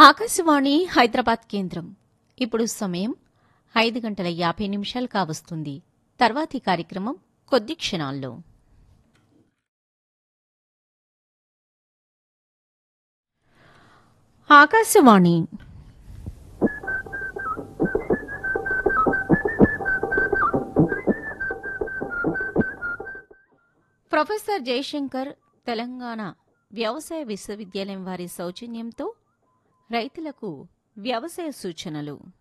ఆకాశవాణి హైదరాబాద్ కేంద్రం ఇప్పుడు సమయం ఐదు గంటల యాభై నిమిషాలు కావస్తుంది తర్వాతి కార్యక్రమం కొద్ది క్షణాల్లో ఆకాశవాణి ప్రొఫెసర్ జయశంకర్ తెలంగాణ వ్యవసాయ విశ్వవిద్యాలయం వారి సౌజన్యంతో రైతులకు వ్యవసాయ సూచనలు